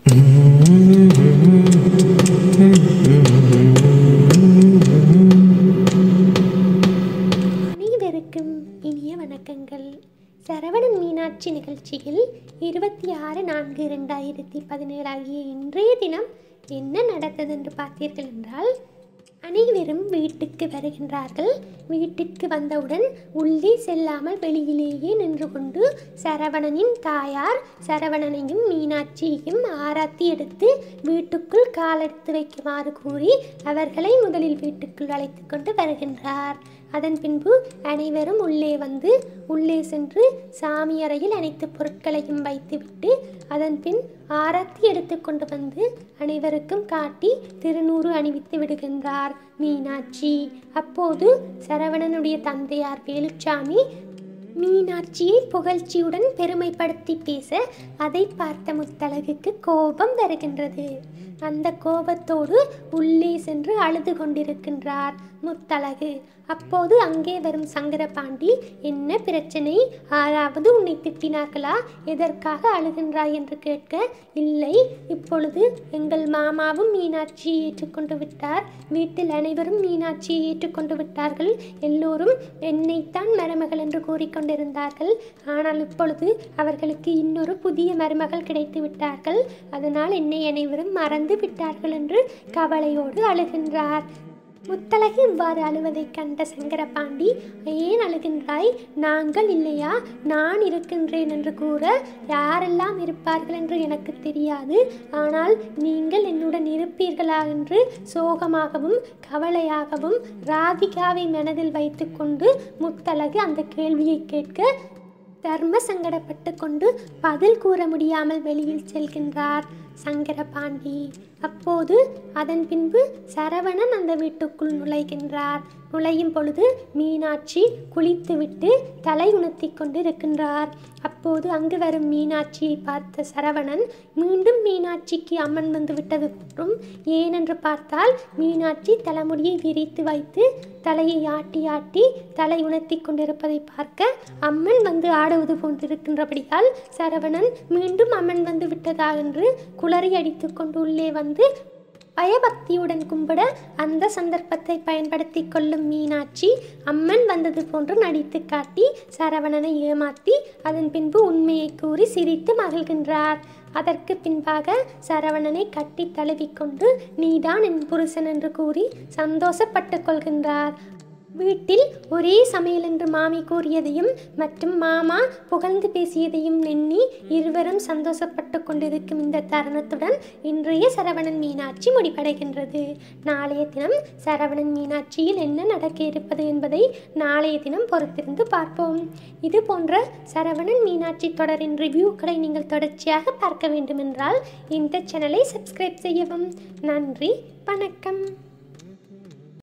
அனைவருக்கும் இனிய வணக்கங்கள் சரவணன் மீனாட்சி நிகழ்ச்சியில் இருபத்தி ஆறு நான்கு ரெண்டாயிரத்தி பதினேழு ஆகிய இன்றைய தினம் என்ன நடந்தது என்று பார்த்தீர்கள் என்றால் அனைவரும் வீட்டுக்கு வருகின்றார்கள் வீட்டிற்கு வந்தவுடன் உள்ளே செல்லாமல் வெளியிலேயே நின்று கொண்டு சரவணனின் தாயார் சரவணனையும் மீனாட்சியையும் ஆராத்தி எடுத்து வீட்டுக்குள் காலெடுத்து வைக்குமாறு கூறி அவர்களை முதலில் வீட்டுக்குள் அழைத்து கொண்டு வருகின்றார் அதன் பின்பு அனைவரும் உள்ளே வந்து உள்ளே சென்று சாமி அறையில் அனைத்து பொருட்களையும் வைத்துவிட்டு அதன் பின் ஆரத்தி எடுத்துக்கொண்டு வந்து அனைவருக்கும் காட்டி திருநூறு அணிவித்து விடுகின்றார் மீனாட்சி அப்போது சரவணனுடைய தந்தையார் வேலுச்சாமி மீனாட்சியை புகழ்ச்சியுடன் பெருமைப்படுத்தி பேச அதை பார்த்த முத்தழகுக்கு கோபம் வருகின்றது அந்த கோபத்தோடு உள்ளே சென்று அழுது கொண்டிருக்கின்றார் முத்தழகு அப்போது அங்கே வரும் சங்கரபாண்டி என்ன பிரச்சனை ஆறாவது உன்னை திட்டினார்களா எதற்காக அழுகின்றாய் என்று கேட்க இல்லை இப்பொழுது எங்கள் மாமாவும் மீனாட்சியை ஏற்றுக்கொண்டு விட்டார் வீட்டில் அனைவரும் மீனாட்சியை ஏற்றுக்கொண்டு விட்டார்கள் எல்லோரும் என்னைத்தான் மருமகள் என்று கூறிக்கொண்டிருந்தார்கள் ஆனால் இப்பொழுது அவர்களுக்கு இன்னொரு புதிய மருமகள் கிடைத்து விட்டார்கள் அதனால் என்னை அனைவரும் மறந்து விட்டார்கள் என்று கவலையோடு அழுகின்றார் முத்தழகு இவ்வாறு அழுவதைக் கண்ட சங்கரபாண்டி ஏன் அழுகின்றாய் நாங்கள் இல்லையா நான் இருக்கின்றேன் என்று கூற யாரெல்லாம் இருப்பார்கள் என்று எனக்கு தெரியாது ஆனால் நீங்கள் என்னுடன் இருப்பீர்களா என்று சோகமாகவும் கவலையாகவும் ராதிகாவை மனதில் வைத்துக்கொண்டு முத்தழகு அந்த கேள்வியை கேட்க தர்ம சங்கடப்பட்டு கொண்டு பதில் கூற முடியாமல் வெளியில் செல்கின்றார் சங்கரபாண்டி அப்போது அதன் பின்பு சரவணன் அந்த வீட்டுக்குள் நுழைகின்றார் நுழையும் பொழுது மீனாட்சி குளித்துவிட்டு தலை உணர்த்தி கொண்டிருக்கின்றார் அப்போது அங்கு வரும் மீனாட்சியை பார்த்த சரவணன் மீண்டும் மீனாட்சிக்கு அம்மன் வந்து விட்டது போன்றும் ஏனென்று பார்த்தால் மீனாட்சி தலைமுடியை விரித்து வைத்து தலையை ஆட்டி ஆட்டி தலை உணர்த்தி கொண்டிருப்பதை பார்க்க அம்மன் வந்து ஆடுவது போன்றிருக்கின்றபடியால் சரவணன் மீண்டும் அம்மன் வந்து விட்டதா என்று குளறி அடித்து கொண்டு உள்ளே வந்து பயபக்தியுடன் கும்பிட அந்த சந்தர்ப்பத்தை பயன்படுத்தி கொள்ளும் மீனாட்சி அம்மன் வந்தது போன்று நடித்து காட்டி சரவணனை ஏமாற்றி அதன் பின்பு உண்மையை கூறி சிரித்து மகிழ்கின்றார் அதற்கு பின்பாக சரவணனை கட்டி தழுவிக்கொண்டு நீதான் என் புருஷன் என்று கூறி சந்தோஷப்பட்டு கொள்கின்றார் வீட்டில் ஒரே சமையல் என்று மாமி கூறியதையும் மற்றும் மாமா புகழ்ந்து பேசியதையும் எண்ணி இருவரும் சந்தோஷப்பட்டு கொண்டிருக்கும் இந்த தருணத்துடன் இன்றைய சரவணன் மீனாட்சி முடிவடைகின்றது நாளைய தினம் சரவணன் மீனாட்சியில் என்ன நடக்க இருப்பது என்பதை நாளைய தினம் பொறுத்திருந்து பார்ப்போம் இது போன்ற சரவணன் மீனாட்சி தொடரின் ரிவ்யூக்களை நீங்கள் தொடர்ச்சியாக பார்க்க வேண்டுமென்றால் இந்த சேனலை சப்ஸ்கிரைப் செய்யவும் நன்றி வணக்கம்